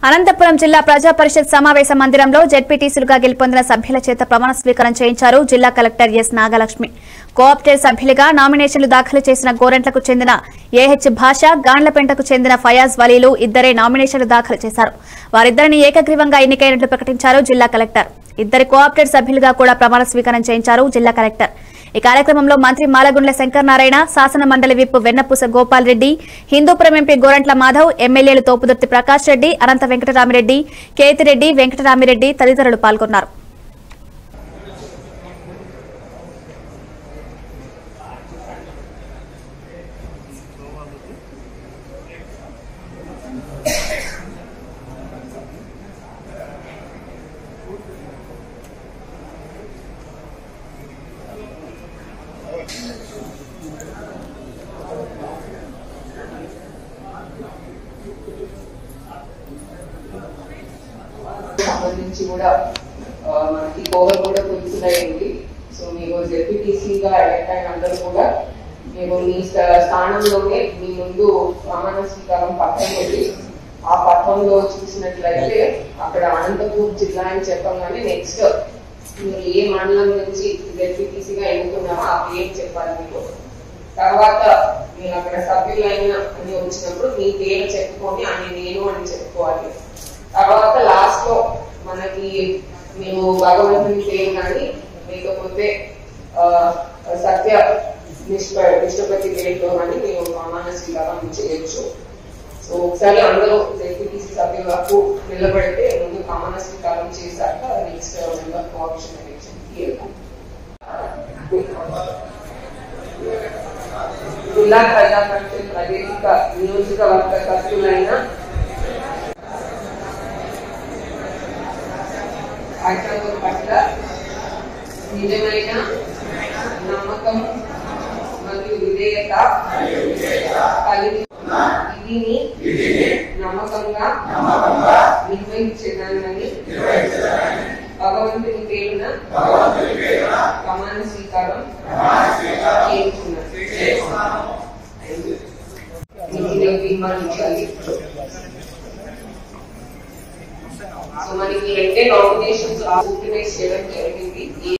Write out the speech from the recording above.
అనంతపురం జిల్లా ప్రజా పరిషత్ సమావేశ మందిరంలో జెడ్పీటీసీలుగా గెలుపొందిన సభ్యుల చేత ప్రమాణ స్వీకారం చేయించారు జిల్లా కలెక్టర్ ఎస్ నాగలక్ష్మి కోఆప్టెడ్ సభ్యులుగా నామినేషన్లు దాఖలు చేసిన గోరెంట్లకు చెందిన ఏహెచ్ భాష గాండ్లపెంటకు చెందిన ఫయాజ్ వలీలు ఇద్దరే నామినేషన్లు దాఖలు చేశారు వారిద్దరిని ఏకగ్రీవంగా ఎన్నికైనట్లు ప్రకటించారు జిల్లా కలెక్టర్ ఇద్దరి కోఆప్టెడ్ సభ్యులుగా కూడా ప్రమాణ స్వీకారం చేయించారు జిల్లా కలెక్టర్ ఈ కార్యక్రమంలో మంత్రి మాలగుండ్ల శంకర్ నారాయణ శాసన మండలి విప్ వెన్నపూస గోపాల్ రెడ్డి హిందూపురం ఎంపీ గోరంట్ల మాధవ్ ఎమ్మెల్యేలు తోపుదుర్తి ప్రకాష్ రెడ్డి అనంత వెంకటరామిరెడ్డి కేతిరెడ్డి వెంకటరామిరెడ్డి తదితరులు పాల్గొన్నారు సంబంధించి కూడా ఆ, మనకి కోవర్ కూడా పూర్తిదైంది సో మీరు జెడ్పీటీసీగా ఎలక్ట్ అయిన అందరూ కూడా మీరు మీ స్థ- స్థానంలోనే మీ ముందు ప్రమాణ స్వీకారం పత్రం ఉంది ఆ పత్రంలో చూసినట్లయితే అక్కడ అనంతపూర్ జిల్లా అని చెప్పగానే నెక్స్ట్ మీరు ఏ మండలం నుంచి జెడ్పీటీసీగా ఎన్నుకున్నారో ఆ పేరు చెప్పాలి మీకు తర్వాత మీరు అక్కడ సభ్యులైన అని వచ్చినప్పుడు మీ పేరు చెప్పుకొని అని నేను అని చెప్పుకోవాలి తర్వాత లాస్ట్ లో మనకి మేము భగవంతుని పేరు కానీ లేకపోతే ఆ, సత్య నిష్ప నిష్పతి పేరుతో కానీ మేము ప్రమాణ స్వీకారం చేయొచ్చు సో ఒకసారి అందరూ జెడ్పీటీసీ సభ్యుల వరకు నిలబడితే ముందు ప్రమాణ స్వీకారం చేశాక నెక్స్ట్ మెంబర్ కోఆప్షన్ ఎలక్షన్ వెళ్తాం జిల్లా ప్రజా పరిషత్ ప్రాదేశిక నియోజకవర్గ సభ్యులైన ఆచరణ పట్ల నిజమైన నమ్మకం మరియు విధేయత కలిగి విధిని నమ్మకంగా నిర్వహించేదానని భగవంతుని పేరున ప్రమాణ స్వీకారం చేయించున్నాను ఇది తీర్మానించాలి సో మనకి రెండే నామినేషన్స్ యూటిలైజ్ చేయడం జరిగింది